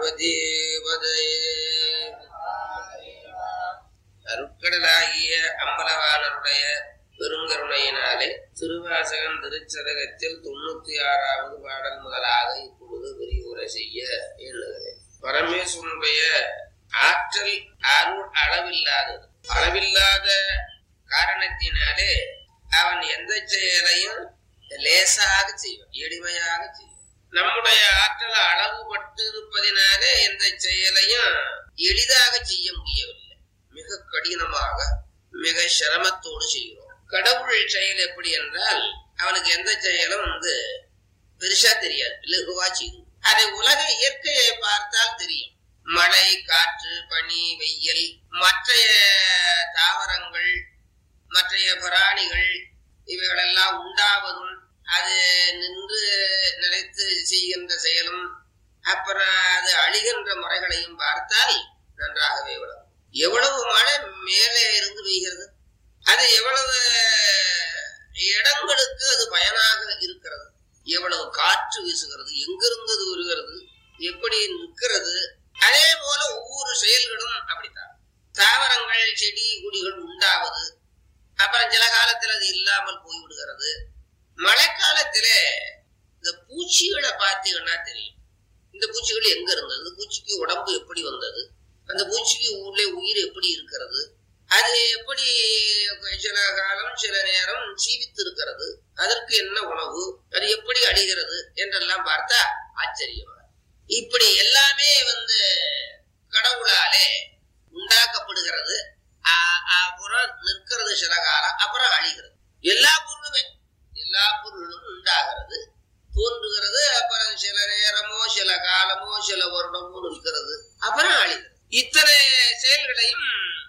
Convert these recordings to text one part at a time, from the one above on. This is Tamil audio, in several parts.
பார்வதீபதே அருட்கடலாகிய அம்பலவாளருடைய பெருங்கருணையினாலே திருவாசகன் திருச்சதகத்தில் தொண்ணூத்தி ஆறாவது பாடல் முதலாக இப்பொழுது விரிவுரை செய்ய எண்ணுகிறேன் பரமேஸ்வரனுடைய ஆற்றல் அருள் அளவில்லாதது அளவில்லாத காரணத்தினாலே அவன் எந்த செயலையும் லேசாக செய்வான் எளிமையாக செய்வான் நம்முடைய ஆற்றல் அளவுபட்டு இருப்பதினாலே எந்த செயலையும் எளிதாக செய்ய முடியவில்லை மிக கடினமாக மிக சிரமத்தோடு செய்கிறோம் கடவுள் செயல் எப்படி என்றால் அவனுக்கு எந்த செயலும் வந்து பெருசா தெரியாது லகுவா செய்யும் அதை உலக இயற்கையை பார்த்தால் தெரியும் மழை காற்று பனி வெயில் மற்றைய தாவரங்கள் மற்றைய பிராணிகள் இவைகளெல்லாம் உண்டாவதும் அது நின்று நிலைத்து செய்கின்ற செயலும் அப்புறம் அது அழிகின்ற முறைகளையும் பார்த்தால் நன்றாகவே விளங்கும் எவ்வளவு மழை மேலே இருந்து பெய்கிறது அது எவ்வளவு இடங்களுக்கு அது பயனாக இருக்கிறது எவ்வளவு காற்று வீசுகிறது எங்கிருந்து அது வருகிறது எப்படி நிற்கிறது அதே போல ஒவ்வொரு செயல்களும் அப்படித்தான் தாவரங்கள் செடி கொடிகள் உண்டாவது அப்புறம் சில காலத்தில் அது இல்லாமல் போய்விடுகிறது மழைக்காலத்திலே இந்த பூச்சிகளை பார்த்தீங்கன்னா தெரியும் இந்த பூச்சிகள் எங்க இருந்தது இந்த பூச்சிக்கு உடம்பு எப்படி வந்தது அந்த பூச்சிக்கு உள்ளே உயிர் எப்படி இருக்கிறது அது எப்படி சில காலம் சில நேரம் சீவித்து இருக்கிறது அதற்கு என்ன உணவு அது எப்படி அழிகிறது என்றெல்லாம் பார்த்தா ஆச்சரியமா இப்படி எல்லாமே வந்து கடவுளாலே உண்டாக்கப்படுகிறது அப்புறம் நிற்கிறது சில காலம் அப்புறம் அழிகிறது எல்லா பொருளுமே எல்லா பொருளும் உண்டாகிறது தோன்றுகிறது அப்புறம் சில நேரமோ சில காலமோ சில வருடமோ நிற்கிறது அப்புறம் அழிகிறது இத்தனை செயல்களையும்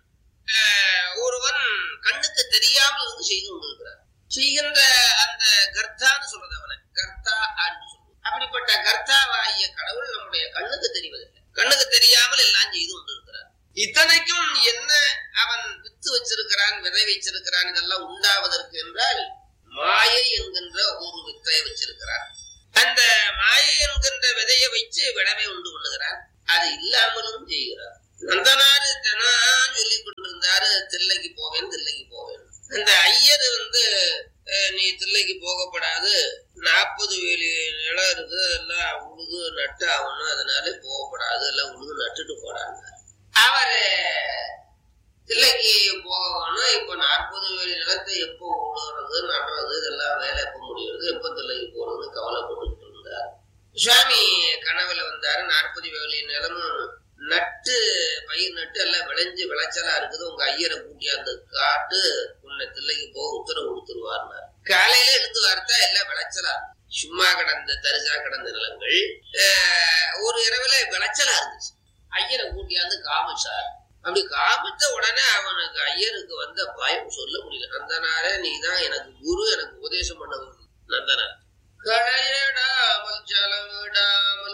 ஒருவன் கண்ணுக்கு தெரியாமல் இருந்து செய்து கொண்டிருக்கிறார் செய்கின்ற அந்த கர்த்தான்னு சொல்றது அவனை கர்த்தா அப்படின்னு சொல்லுவோம் அப்படிப்பட்ட கர்த்தாவாகிய கடவுள் நம்முடைய கண்ணுக்கு தெரிவதில்லை கண்ணுக்கு தெரியாமல் எல்லாம் செய்து கொண்டிருக்கிறார் இத்தனைக்கும் என்ன அவன் வித்து வச்சிருக்கிறான் விதை வச்சிருக்கிறான் இதெல்லாம் உண்டாவதற்கு என்றால் மாயை என்கின்ற ஒரு வித்தை வச்சிருக்கிறான் அந்த மாயை என்கின்ற விதையை வச்சு விடவை உண்டு பண்ணுகிறான் அது இல்லாமலும் செய்கிறார் நந்தனாரு தினம் சொல்லி கொண்டிருந்தாரு தில்லைக்கு போவேன் தில்லைக்கு போவேன் அந்த ஐயர் வந்து நீ தில்லைக்கு போகப்படாது நாற்பது வேலி நிலம் இருக்குது அதெல்லாம் உழுது நட்டு ஆகணும் அதனால போகப்படாது எல்லாம் உழுது நட்டுட்டு போடாங்க அவரு தில்லைக்கு போகணும் இப்ப நாற்பது வேலி நிலத்தை எப்போ உழுகிறது நடுறது இதெல்லாம் வேலை எப்ப முடியுறது எப்ப தில்லைக்கு போறதுன்னு கவலைப்பட்டு இருந்தார் சுவாமி கனவுல வந்தாரு நாற்பது வேலி நிலமும் நட்டு பயிர் நட்டு எல்லாம் விளைஞ்சு விளைச்சலா இருக்குது உங்க ஐயரை கூட்டியாந்து காட்டு உன்னை தில்லைக்கு போக உத்தரவு கொடுத்துருவார்னார் காலையில இருந்து வார்த்தா எல்லாம் விளைச்சலா சும்மா கிடந்த தரிசா கிடந்த நிலங்கள் ஒரு இரவுல விளைச்சலா இருந்துச்சு ஐயரை கூட்டியாந்து காமிச்சார் அப்படி காமித்த உடனே அவனுக்கு ஐயருக்கு வந்த பயம் சொல்ல முடியல நந்தனாரே நீ தான் எனக்கு குரு எனக்கு உபதேசம் பண்ண நந்தனார் களையடாமல் செலவிடாமல்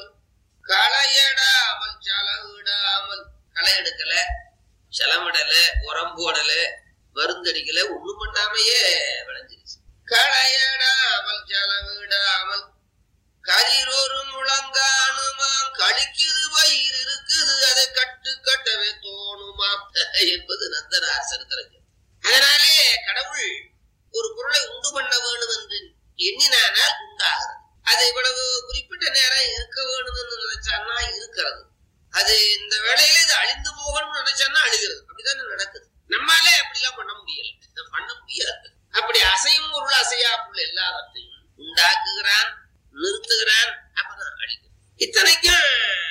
களையடாமல் செலவிடாமல் களை எடுக்கல செலவிடல உரம் போடல மருந்தடிக்கல ஒண்ணும் பண்ணாமையே விளைஞ்சிருச்சு களையடாமல் செலவிடாமல் கதிரொரு முழங்கானுமாம் கழிக்குது பயிர் இருக்குது அதை கட்டு கட்டவே தோணுமா என்பது நந்தனார் சரித்திரங்கள் அதனாலே கடவுள் ஒரு பொருளை உண்டு பண்ண வேண்டும் என்று எண்ணினானால் உண்டாகிறது அது இவ்வளவு குறிப்பிட்ட நேரம் இருக்க வேணும் என்று நினைச்சான்னா இருக்கிறது அது இந்த வேலையில இது அழிந்து போகணும்னு நினைச்சான்னா அழிகிறது அப்படித்தானே நடக்குது நம்மாலே அப்படிலாம் பண்ண முடியல பண்ண முடியாது அப்படி அசையும் பொருள் அசையா பொருள் எல்லாவற்றையும் உண்டாக்குகிறான் நிறுத்துகிறான் அப்பதான் அழிக்கிறான் இத்தனைக்கும்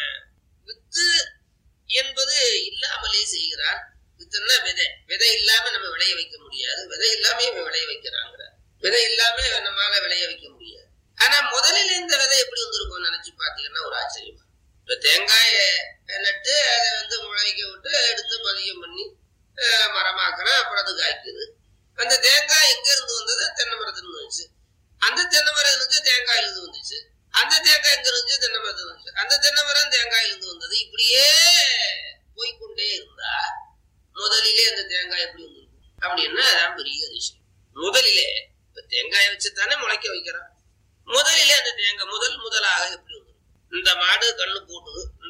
வித்து என்பது இல்லாமலே செய்கிறான் வித்துன்னா விதை விதை இல்லாம நம்ம விளைய வைக்க முடியாது விதை இல்லாம விளைய வைக்கிறாங்கிற விதை இல்லாம நம்மளால விளைய வைக்க முடியாது ஆனா முதலில் இந்த விதை எப்படி வந்திருக்கும் நினைச்சு பாத்தீங்கன்னா ஒரு ஆச்சரியமா இப்ப தேங்காய நட்டு அதை வந்து முளைக்க விட்டு எடுத்து பதியம் பண்ணி மரமாக்குறோம் அப்புறம் அது காய்க்குது அந்த தேங்காய் எங்க இருந்து வந்தது தென்னை மரத்துல இருந்துச்சு அந்த தென்னை மரம் இருந்துச்சு தேங்காயில இருந்து வந்துச்சு அந்த தேங்காய் எங்க இருந்துச்சு தென்னை மரத்துல இருந்துச்சு அந்த தென்னை மரம் தேங்காயில இருந்து வந்தது இப்படியே போய்கொண்டே இருந்தா முதலிலே அந்த தேங்காய் எப்படி வந்திருக்கும் அப்படின்னா அதான் பெரிய அதிசயம் முதலிலே இப்ப தேங்காயை வச்சு தானே முளைக்க வைக்கிறான் முதலிலே அந்த தேங்காய் முதல் முதலாக எப்படி வந்திருக்கும் இந்த மாடு கண்ணு போட்டுது இந்த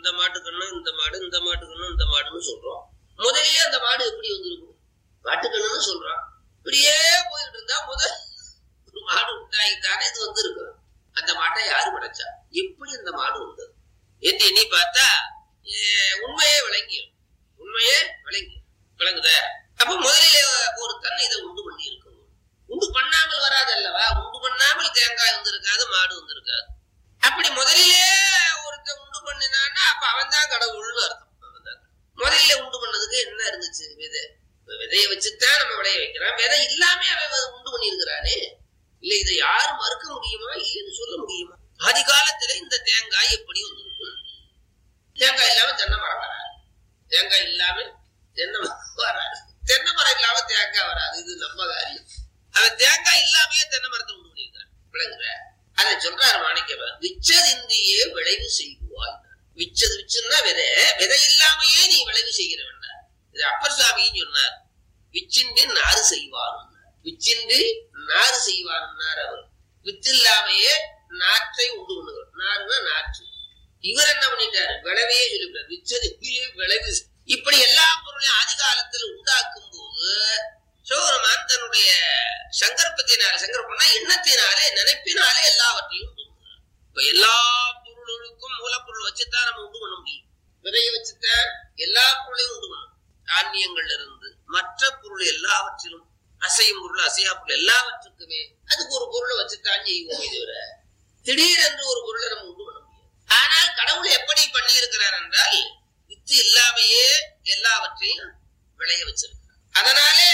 இந்த மாட்டு கண்ணு இந்த மாடு இந்த மாட்டு கண்ணு இந்த மாடுன்னு சொல்றோம் முதல்லயே அந்த மாடு எப்படி வந்திருக்கும் மாட்டு கண்ணுன்னு சொல்றோம் இப்படியே போயிட்டு இருந்தா முதல் ஒரு மாடு உண்டாகித்தானே இது வந்திருக்கும் அந்த மாட்டை யாரு படைச்சா எப்படி அந்த மாடு வந்தது என்று எண்ணி பார்த்தா அஹ், உண்மையே விளங்கிடும் உண்மையே விளங்கி விளங்குத அப்ப முதலிலே ஒரு தன் இதை உண்டு பண்ணி இருக்கும் உண்டு பண்ணாமல் வராது அல்லவா உண்டு பண்ணாமல் தேங்காய் வந்திருக்காது மாடு வந்திருக்காது அப்படி முதலிலே ஒருத்தன் உண்டு பண்ணினான்னா அப்ப அவன் தான் கடவுள்னு அர்த்தம் அவன்தான். முதல்ல உண்டு பண்ணதுக்கு என்ன இருந்துச்சு விதை இப்ப விதையை வச்சுதான் நம்ம விளைய வைக்கிறோம் விதை இல்லாம அவன் அதை உண்டு பண்ணியிருக்கிறானே இல்ல இதை யாரும் மறுக்க முடியுமா இல்லைன்னு சொல்ல முடியுமா ஆதி காலத்துல இந்த தேங்காய் எப்படி வந்திருக்கும் தேங்காய் இல்லாம தென்னை மரம் வராது தேங்காய் இல்லாம தென்னை மரம் வராது தென்னை மரம் இல்லாம தேங்காய் வராது இது நம்ம காரியம் அவன் தேங்காய் இல்லாமயே தென்னை மரத்தை உண்டு பண்ணியிருக்கிறான் விளங்குற அதை சொல்றாரு மாணிக்கவன் விச்சதிந்தியே விளைவு செய்வாய் விச்சது விச்சுன்னா விதை விதை இல்லாமையே நீ விளைவு செய்கிறவன் இது அப்பர் சாமின்னு சொன்னார் விச்சின்றி நாறு செய்வார் விச்சின்றி நாறு செய்வார் அவர் வித்து இல்லாமையே நாற்றை உண்டு பண்ணுவார் நாறுனா நாற்று இவர் என்ன பண்ணிட்டாரு விளைவையே சொல்லிவிட்டார் விச்சதிந்தியே விளைவு செய்- இப்படி எல்லா பொருளையும் ஆதி காலத்தில் உண்டாக்கும் போது சிவபெருமான் தன்னுடைய சங்கற்பத்தினால சங்கற்பம்னா எண்ணத்தினாலே நினைப்பினாலே எல்லாவற்றையும் உண்டு பண்ணுகிறார். இப்ப எல்லா பொருளுக்கும் மூலப்பொருள் வச்சுதான் நம்ம உண்டு பண்ண முடியும் விதையை வச்சுதான் எல்லா பொருளையும் உண்டு பண்ணணும் தானியங்கள்ல இருந்து மற்ற பொருள் எல்லாவற்றிலும் அசையும் பொருள் அசையா பொருள் எல்லாவற்றுக்குமே அதுக்கு ஒரு பொருளை வச்சுதான் செய்வோம் இதுவரை திடீரென்று ஒரு பொருளை நம்ம உண்டு பண்ண முடியாது ஆனால் கடவுள் எப்படி பண்ணி இருக்கிறார் என்றால் வித்து இல்லாமையே எல்லாவற்றையும் விளைய வச்சிருக்கிறார் அதனாலே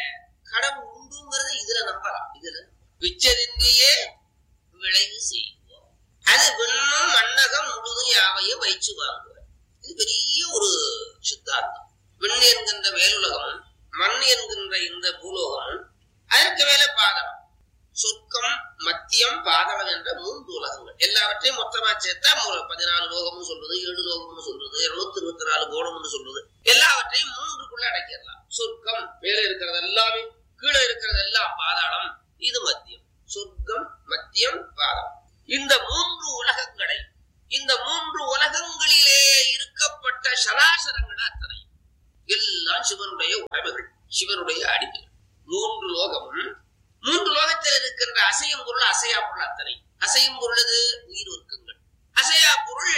கடவுள் உண்டுங்கிறத இதுல நம்பலாம் இதுல விச்சதின்றியே விளைவு செய்வோம் அது விண்ணும் மண்ணகம் முழுதும் யாவையும் வைச்சு வாங்குவார் இது பெரிய ஒரு சித்தாந்தம் விண் என்கின்ற மேலுலகம் மண் என்கின்ற இந்த பூலோகம் அதற்கு மேல பாதகம் சொர்க்கம் மத்தியம் பாதகம் என்ற மூன்று உலகங்கள் எல்லாவற்றையும் மொத்தமா சேர்த்தா மூ- பதினாலு லோகம்னு சொல்றது ஏழு லோகம்னு சொல்றது இருநூத்தி இருபத்தி நாலு கோணம்னு சொல்றது எல்லாவற்றையும் மூன்றுக்குள்ள அடக்கிடலாம் சொர்க்கம் மேலே இருக்கிறது எல்லாமே கீழே இருக்கிறது எல்லாம் பாதாளம் இது மத்தியம் சொர்க்கம் மத்தியம் பாதம் இந்த மூன்று உலகங்களை இந்த மூன்று உலகங்களிலே இருக்கப்பட்ட சராசரங்கள் அத்தனை எல்லாம் சிவனுடைய உடைமைகள் சிவனுடைய அடிமைகள் மூன்று லோகமும் மூன்று லோகத்தில் இருக்கின்ற அசையும் பொருள் அசையா பொருள் அத்தனை அசையும் பொருளது உயிர் உருக்கங்கள் அசையா பொருள்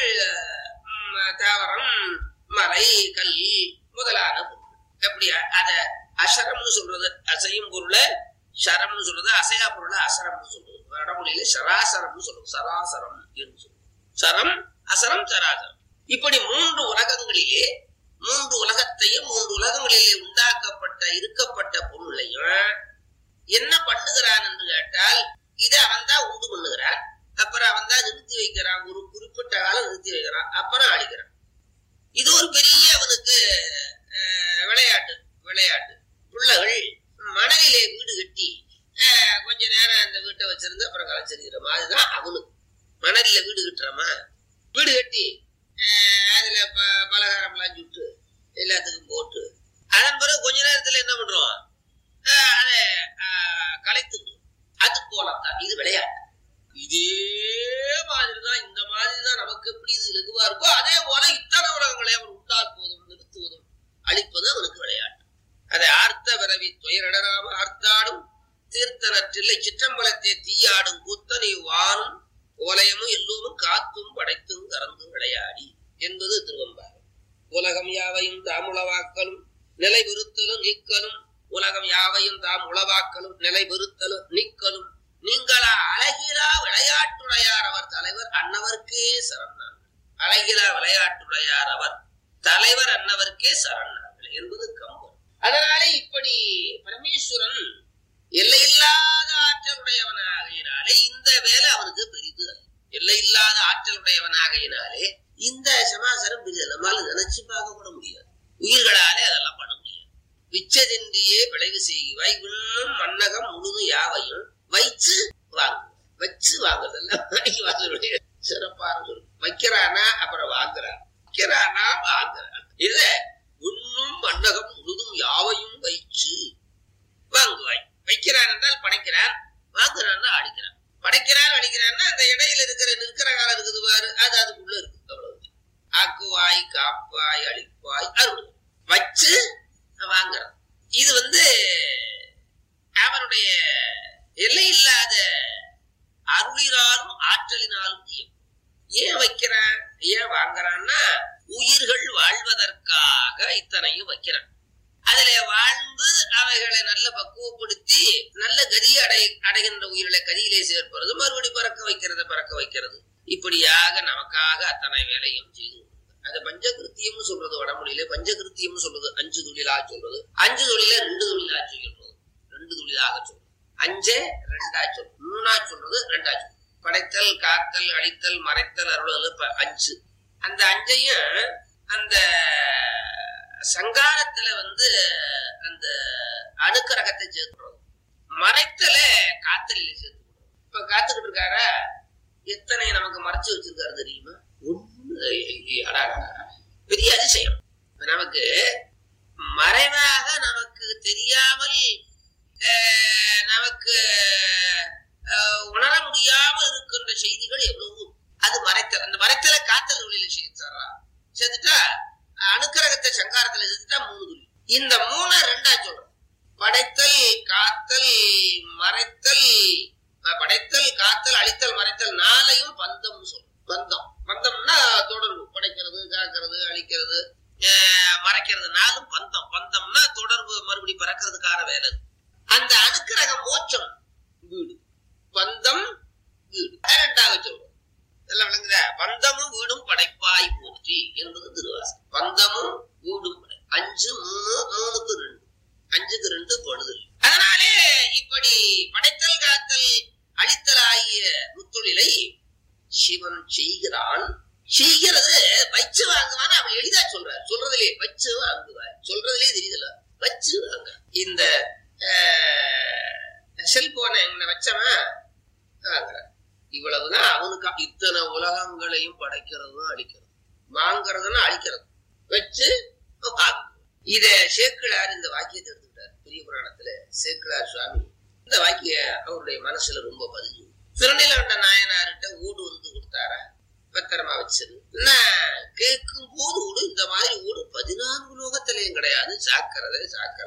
ம், தாவரம் மலை கல் முதலான பொருள் எப்படி அத அசரம்னு சொல்றது அசையும் பொருளை சரம்னு சொல்றது அசையா பொருளை அசரம்னு சொல்றது வடமொழியில சராசரம்னு சொல்றது சராசரம் என்று சொல்றது சரம் அசரம் சராசரம் இப்படி மூன்று உலகங்களிலே மூன்று உலகத்தையும் மூன்று உலகங்களிலே உண்டாக்கப்பட்ட இருக்கப்பட்ட பொருளையும் என்ன பண்ணுகிறான் என்று கேட்டால் இதை அவன் தான் உண்டு பண்ணுகிறான் அப்புறம் அவன் தான் நிறுத்தி வைக்கிறான் ஒரு குறிப்பிட்ட காலம் நிறுத்தி வைக்கிறான் அப்புறம் அழிக்கிறான் இது ஒரு பெரிய அவனுக்கு அஹ், விளையாட்டு விளையாட்டு பிள்ளைகள் மணலிலே வீடு கட்டி அஹ், கொஞ்ச நேரம் அந்த வீட்டை வச்சிருந்து அப்புறம் கலைச்சிருக்கிறோமா அதுதான் அவனுக்கு மணலில வீடு கட்டுறோமா வீடு கட்டி அஹ், அதுல ப- பலகாரம்லாம் சுட்டு எல்லாத்துக்கும் போட்டு அதன் பிறகு கொஞ்ச நேரத்துல என்ன பண்றோம் அஹ், அதை அஹ், கலைத்துடும் அது போலத்தான் இது விளையாட்டு இதே மாதிரிதான் இந்த மாதிரிதான் நமக்கு எப்படி இது லகுவா இருக்கோ அதே போல இத்தனை உலகங்களை அவன் உண்டாக்குவதும் நிறுத்துவதும் அழிப்பது அவனுக்கு விளையாட்டு அதை ஆர்த்த விரவி துயரடராம ஆர்த்தாடும் தீர்த்தனற்றில்லை சிற்றம்பலத்தை தீயாடும் கூத்தனை வானும் ஓலயமும் எல்லோரும் காத்தும் படைத்தும் கறந்தும் விளையாடி என்பது திருவம்பாகம் உலகம் யாவையும் தாம் உளவாக்கலும் நிலை விருத்தலும் நீக்கலும் உலகம் யாவையும் தாம் உளவாக்கலும் நிலை விருத்தலும் நீக்கலும் நீங்களா அழகிலா விளையாட்டுடையார் அவர் தலைவர் அன்னவர்க்கே சரணாங்கள் அழகிலா விளையாட்டுடையார் அவர் தலைவர் அன்னவர்க்கே சரணாங்கள் என்பது கம்பன் அதனாலே இப்படி பரமேஸ்வரன் எல்லையில்லாத ஆற்றலுடையவனாகையினாலே இந்த வேலை அவனுக்கு பெரிது அல்ல. எல்லையில்லாத ஆற்றலுடையவனாகையினாலே இந்த சமாசாரம் பெரிது நம்மால நினைச்சு பார்க்க கூட முடியாது உயிர்களாலே அதெல்லாம் பண்ண முடியாது விச்சதின்றியே விளைவு செய்வாய் விண்ணும் மன்னகம் முழுதும் யாவையும் வைச்சு வாங்கு வச்சு வாங்குறதெல்லாம் வாங்குறதுடைய சிறப்பான சொல் வைக்கிறானா அப்புறம் வாங்குறான் வைக்கிறானா வாங்குறான் இத உண்ணும் மன்னகம் முழுதும் யாவையும் வைச்சு வாங்குவாய் வைக்கிறான் என்றால் படைக்கிறான் வாங்குறான்னா அடிக்கிறான் படைக்கிறான் அடிக்கிறான்னா அந்த இடையில இருக்கிற நிற்கிற காலம் இருக்குது பாரு அது அதுக்குள்ள இருக்கு அவ்வளவு ஆக்குவாய் ஆக்குவாய் காப்பாய் அழிப்பாய் அருள் வச்சு வாங்குறான் இது வந்து அவனுடைய எல்லை இல்லாத அருளினாலும் ஆற்றலினாலும் தீயம் ஏன் வைக்கிறான் ஏன் வாங்குறான்னா உயிர்கள் வாழ்வதற்காக இத்தனையும் வைக்கிறான் அதுல வாழ்ந்து அவைகளை நல்ல பக்குவப்படுத்தி நல்ல கதி அடை அடைகின்ற உயிர்களை கதியிலே சேர்ப்பது மறுபடி பறக்க வைக்கிறது பறக்க வைக்கிறது இப்படியாக நமக்காக அத்தனை வேலையும் செய்து கொடுக்கிறார். அது பஞ்சகிருத்தியம்னு சொல்றது வடமொழியில பஞ்சகிருத்தியம்னு சொல்றது அஞ்சு தொழிலா சொல்றது அஞ்சு தொழில ரெண்டு தொழிலா சொல்றது ரெண்டு தொழிலாக சொல்றது அஞ்சே ரெண்டா சொல்றது மூணா சொல்றது ரெண்டா சொல்றது படைத்தல் காத்தல் அழித்தல் மறைத்தல் அருளல் இப்ப அஞ்சு அந்த அஞ்சையும் அந்த சங்காரத்துல வந்து அந்த அணுக்கரகத்தை சேர்க்கிறோம் மறைத்தல காத்தலில சேர்த்துக்கிறோம் இப்ப காத்துக்கிட்டு இருக்காரா எத்தனை நமக்கு மறைச்சு வச்சிருக்காரு தெரியுமா ஒண்ணு அடா, அடா, அடா. பெரிய அதிசயம் இப்ப நமக்கு மறைவாக நமக்கு தெரியாமல் அஹ், நமக்கு அஹ், உணர முடியாமல் இருக்கின்ற செய்திகள் எவ்வளவு அது மறைத்தல் அந்த மறைத்தல காத்தல் ஒளியில சேர்த்துறா சேர்த்துட்டா அணுக்கரகத்தை சங்காரத்துல சேர்த்துட்டா மூணு துளி இந்த மூணை ரெண்டா சொல்றோம் படைத்தல் காத்தல் மறைத்தல் அஹ், படைத்தல் காத்தல் அழித்தல் மறைத்தல் நாளையும் பந்தம் சொல்றோம் பந்தம் பந்தம்னா தொடர்பு படைக்கிறது காக்கிறது அழிக்கிறது அஹ், மறைக்கிறது நாளும் பந்தம் பந்தம்னா தொடர்பு மறுபடி பறக்கிறதுக்கான வேலை அது. அந்த அணுக்கரக மோட்சம் வீடு பந்தம் வீடு அது ரெண்டாவது சொல்றோம் இதெல்லாம் விளங்குதா பந்தமும் வீடும் படைப்பாய் போற்றி என்பது திருவாசம் பந்தமும் வீடும் படை அஞ்சு மூணு மூணுக்கு ரெண்டு அஞ்சுக்கு ரெண்டு படுதல் அதனாலே இப்படி படைத்தல் காத்தல் அழித்தல் ஆகிய முத்தொழிலை சிவன் செய்கிறான் செய்கிறது வச்சு வாங்குவான்னு அவள் எளிதா சொல்றார் சொல்றதுலே வச்சு வாங்குவார் சொல்றதுலே தெரியுதுல வச்சு வாங்க இந்த செல்போனை எங்களை வச்சவன் வாங்குறான் இவ்வளவுதான் அவனுக்கு இத்தனை உலகங்களையும் படைக்கிறதும் அழிக்கிறது வாங்குறதுன்னா அழிக்கிறது வச்சு வாங்கு. இத சேக்கிழார் இந்த வாக்கியத்தை எடுத்துக்கிட்டார் பெரிய புராணத்துல சேக்கிழார் சுவாமி இந்த வாக்கிய அவருடைய மனசுல ரொம்ப பதிஞ்சு திருநிலவண்ட நாயனார்கிட்ட ஊடு வந்து கொடுத்தாரா பத்திரமா வச்சிரு நான் கேட்கும் போது ஊடு இந்த மாதிரி ஊடு பதினான்கு லோகத்திலையும் கிடையாது சாக்கிறதே சாக்கிரதை